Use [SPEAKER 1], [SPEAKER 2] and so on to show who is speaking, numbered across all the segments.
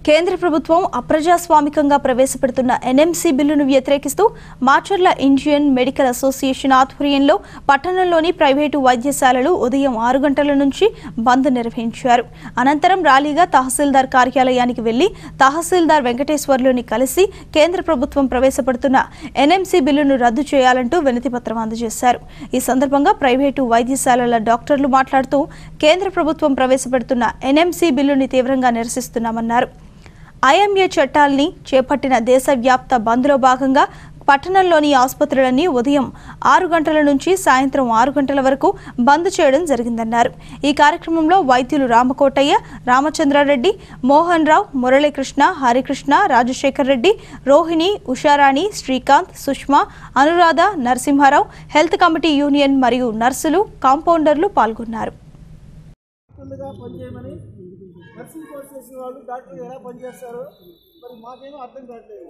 [SPEAKER 1] కేంద్ర ప్రభుత్వం అప్రజాస్వామికంగా ప్రవేశపెడుతున్న ఎన్ఎంసీ బిల్లును వ్యతిరేకిస్తూ మాచర్ల ఇండియన్ మెడికల్ అసోసియేషన్ ఆధ్వర్యంలో పట్టణంలోని ప్రైవేటు వైద్యశాలలు ఉదయం ఆరు గంటల నుంచి బంద్ నిర్వహించారు అనంతరం ర్యాలీగా తహసీల్దార్ కార్యాలయానికి వెళ్లి తహసీల్దార్ వెంకటేశ్వర్లుని కలిసి కేంద్ర ప్రభుత్వం ప్రవేశపెడుతున్న ఎన్ఎంసీ బిల్లును రద్దు చేయాలంటూ వినతిపత్రం అందజేశారు ఈ సందర్భంగా ప్రైవేటు వైద్యశాలల డాక్టర్లు మాట్లాడుతూ కేంద్ర ప్రభుత్వం ప్రవేశపెడుతున్న ఎన్ఎంసీ బిల్లుని తీవ్రంగా నిరసిస్తున్నామన్నారు ఐఎంఏ చట్టాల్ని చేపట్టిన దేశవ్యాప్త బంద్లో భాగంగా పట్టణంలోని ఆసుపత్రులన్నీ ఉదయం ఆరు గంటల నుంచి సాయంత్రం ఆరు గంటల వరకు బంద్ చేయడం జరిగిందన్నారు ఈ కార్యక్రమంలో వైద్యులు రామకోటయ్య రామచంద్రారెడ్డి మోహన్ రావు Muralikrishna Harikrishna Rajasekhar Reddy Rohini Usharani Srikanth Sushma Anuradha Narasimha Rao health committee union మరియు నర్సులు కాంపౌండర్లు పాల్గొన్నారు
[SPEAKER 2] డాక్టర్లుగా పనిచేయమని నర్సింగ్ కోర్స్ చేసిన వాళ్ళు డాక్టర్లు ఎలా పనిచేస్తారు మరి మాకేమో అర్థం కావట్లేదు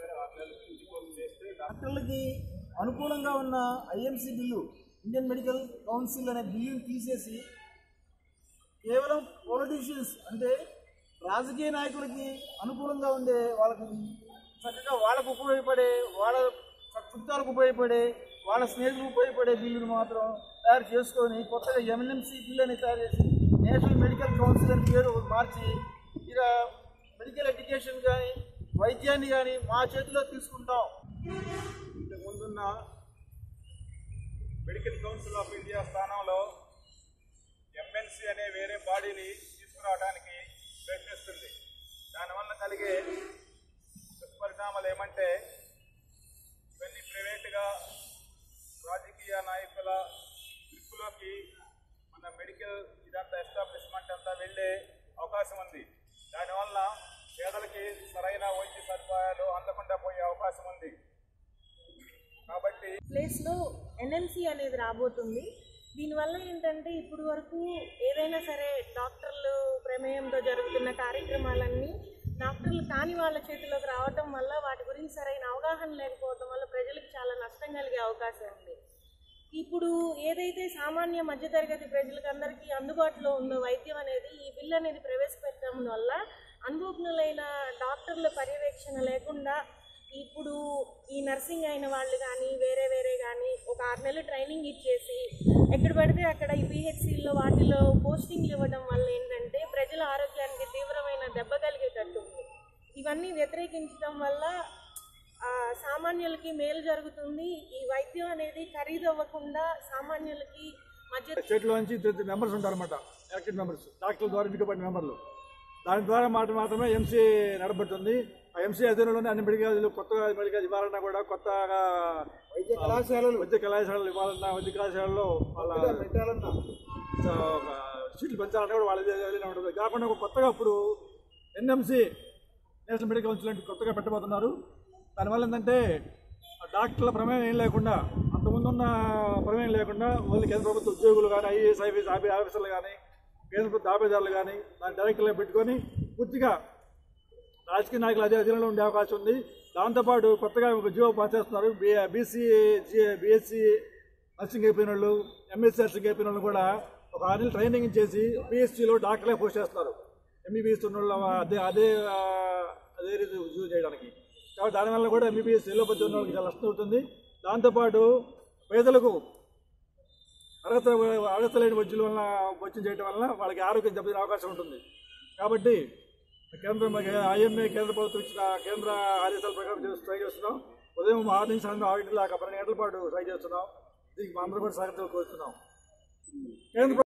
[SPEAKER 2] డాక్టర్లకి అనుకూలంగా ఉన్న IMC bill Indian medical council అనే బిల్లుని తీసేసి కేవలం పొలిటీషియన్స్ అంటే రాజకీయ నాయకులకి అనుకూలంగా ఉండే వాళ్ళకి చక్కగా వాళ్ళకు ఉపయోగపడే వాళ్ళ చుట్టాలకు ఉపయోగపడే వాళ్ళ స్నేహితులకు ఉపయోగపడే బిల్లును మాత్రం తయారు చేసుకొని కొత్తగా ఎంఎన్ఎంసీ బిల్ అని తయారు చేసి నేషనల్ మెడికల్ కౌన్సిల్ అని పేరు మార్చి ఇక మెడికల్ ఎడ్యుకేషన్ కానీ వైద్యాన్ని కానీ మా చేతిలో తీసుకుంటాం ఇంతకు ముందున్న
[SPEAKER 3] మెడికల్ కౌన్సిల్ ఆఫ్ ఇండియా స్థానంలో ఎంఎన్సి అనే వేరే బాడీని తీసుకురావడానికి ప్రయత్నిస్తుంది దానివల్ల కలిగే దుష్పరిణామాలు ఏమంటే ఇవన్నీ ప్రైవేటుగా రాజకీయ నాయకుల గ్రిప్పులోకి మన మెడికల్ ఇదంతా ఎస్టాబ్లిష్మెంట్ అంతా వెళ్ళే అవకాశం ఉంది దానివల్ల పేదలకి సరైన వైద్య సదుపాయాలు అందకుండా పోయే అవకాశం ఉంది కాబట్టి
[SPEAKER 4] ప్లేస్లో ఎన్ఎంసి అనేది రాబోతుంది దీనివల్ల ఏంటంటే ఇప్పుడు వరకు ఏదైనా సరే డాక్టర్లు ప్రమేయంతో జరుగుతున్న కార్యక్రమాలన్నీ డాక్టర్లు కాని వాళ్ళ చేతిలోకి రావటం వల్ల వాటి గురించి సరైన అవగాహన లేకపోవడం వల్ల ప్రజలకు చాలా నష్టం కలిగే అవకాశం ఉంది ఇప్పుడు ఏదైతే సామాన్య మధ్యతరగతి ప్రజలకు అందరికీ అందుబాటులో ఉందో వైద్యం అనేది ఈ బిల్ అనేది ప్రవేశపెట్టడం వల్ల అనుభవజ్ఞులైన డాక్టర్ల పర్యవేక్షణ లేకుండా ఇప్పుడు ఈ నర్సింగ్ అయిన వాళ్ళు కానీ వేరే వేరే కానీ ఒక ఆరు నెలలు ట్రైనింగ్ ఇచ్చేసి ఎక్కడ పడితే అక్కడ ఈ పిహెచ్సిల్లో వాటిలో పోస్టింగ్లు ఇవ్వడం వల్ల ఏంటంటే ప్రజల ఆరోగ్యానికి తీవ్రమైన దెబ్బ కలిగేటట్టు ఉంది ఇవన్నీ వ్యతిరేకించడం వల్ల ఆ, సామాన్యులకి మేలు జరుగుతుంది ఈ వైద్యం అనేది ఖరీదు అవ్వకుండా సామాన్యులకి మధ్య
[SPEAKER 2] స్టేట్లో నుంచి ఇద్దరు మెంబర్స్ ఉంటారన్నమాట ఎలక్టెడ్ మెంబర్స్ డాక్టర్ల ద్వారా ఎన్నికబడిన మెంబర్లు దాని ద్వారా మాట మాత్రమే ఎంసీ నడబడుతుంది ఆ ఎంసీ అధీనంలోనే అన్ని మెడికల్ కాలేజీలు కొత్తగా మెడికల్ ఇవ్వాలన్నా కూడా కొత్తగా వైద్య కళాశాలలు వైద్య కళాశాలలు ఇవ్వాలన్నా వైద్య కళాశాలలో వాళ్ళ పెట్టాలన్నా సీట్లు పెంచాలన్నా కూడా వాళ్ళ ఇదే ఉంటుంది కాకుండా ఒక కొత్తగా ఇప్పుడు ఎన్ఎంసీ నేషనల్ మెడికల్ కౌన్సిల్ అంటే కొత్తగా పెట్టబోతున్నారు దానివల్ల ఏంటంటే ఆ డాక్టర్ల ప్రమేయం ఏం లేకుండా అంతకుముందున్న ప్రమేయం లేకుండా ఓన్లీ కేంద్ర ప్రభుత్వ ఉద్యోగులు కానీ ఐఏఎస్ ఐపీఎస్ ఆఫీ ఆఫీసర్లు కానీ కేంద్ర ప్రభుత్వ దాబేదారులు కానీ దాని డైరెక్టర్గా పెట్టుకొని పూర్తిగా రాజకీయ నాయకులు అదే అధీనంలో ఉండే అవకాశం ఉంది దాంతోపాటు కొత్తగా ఒక జీవో పాస్ చేస్తున్నారు బీసీ బీఎస్సీ నర్సింగ్ అయిపోయిన వాళ్ళు ఎంఎస్సీ నర్సింగ్ అయిపోయిన వాళ్ళు కూడా ఒక ఆరు నెలలు ట్రైనింగ్ ఇచ్చేసి పిహెచ్సిలో డాక్టర్లే పోస్ట్ చేస్తున్నారు ఎంబీబీఎస్ ఉన్న వాళ్ళు అదే అదే ఆ, అదే రీతి యూజ్ చేయడానికి కాబట్టి దానివల్ల కూడా ఎంబీబీఎస్ ఎల్లోపతి ఉన్న వాళ్ళకి చాలా నష్టం అవుతుంది దాంతోపాటు పేదలకు అర్హత అర్హత లేని వైద్యుల వలన వైద్యం చేయడం వలన వాళ్ళకి ఆరోగ్యం దెబ్బతినే అవకాశం ఉంటుంది కాబట్టి కేంద్రం ఐఎంఏ కేంద్ర ప్రభుత్వం ఇచ్చిన కేంద్ర ఆదేశాల ప్రకారం చేస్తూ ట్రై చేస్తున్నాం ఉదయం ఆరు నుంచి సాయంత్రం ఆరు గంటల దాకా పన్నెండు గంటల పాటు ట్రై చేస్తున్నాం దీనికి మా అందరూ కూడా సహకరించాలని కోరుతున్నాం కేంద్ర